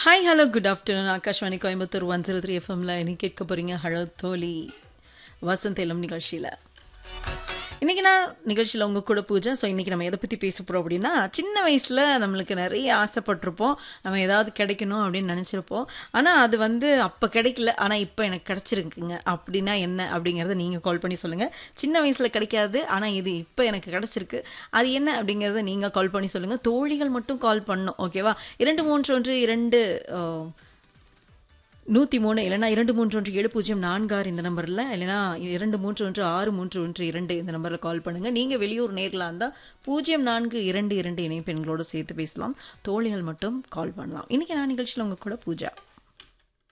hi hello good afternoon Akashvani Coimbatore one zero three எஃப்எம்ல இன்னைக்கு கேட்க போறீங்க ஹலோ தோழி வசந்த் இளம் நிகழ்ச்சியில் இன்றைக்கி நான் நிகழ்ச்சியில் உங்கள் கூட பூஜை ஸோ இன்றைக்கி நம்ம எதை பற்றி பேச போகிறோம் அப்படின்னா சின்ன வயசில் நம்மளுக்கு நிறைய ஆசைப்பட்டிருப்போம் நம்ம ஏதாவது கிடைக்கணும் அப்படின்னு நினச்சிருப்போம் ஆனால் அது வந்து அப்போ கிடைக்கல ஆனால் இப்போ எனக்கு கிடச்சிருக்குங்க அப்படின்னா என்ன அப்படிங்கிறத நீங்கள் கால் பண்ணி சொல்லுங்கள் சின்ன வயசில் கிடைக்காது ஆனால் இது இப்போ எனக்கு கிடச்சிருக்கு அது என்ன அப்படிங்கிறத நீங்கள் கால் பண்ணி சொல்லுங்கள் தோழிகள் மட்டும் கால் பண்ணணும் ஓகேவா இரண்டு மூன்று ஒன்று இரண்டு அஹ், நூற்றி மூணு இல்லைனா இரண்டு மூன்று ஒன்று ஏழு பூஜ்ஜியம் நான்காறு இந்த நம்பரில் இல்லைனா இரண்டு மூன்று ஒன்று ஆறு மூன்று ஒன்று இரண்டு இந்த நம்பரில் கால் பண்ணுங்கள் நீங்கள் வெளியூர் நேரில் இருந்தால் பூஜ்ஜியம் நான்கு இரண்டு இரண்டு இணைப்பெண்களோடு சேர்த்து பேசலாம் தோழிகள் மட்டும் கால் பண்ணலாம் இன்றைக்கி நான் நிகழ்ச்சியில் உங்கள் கூட பூஜா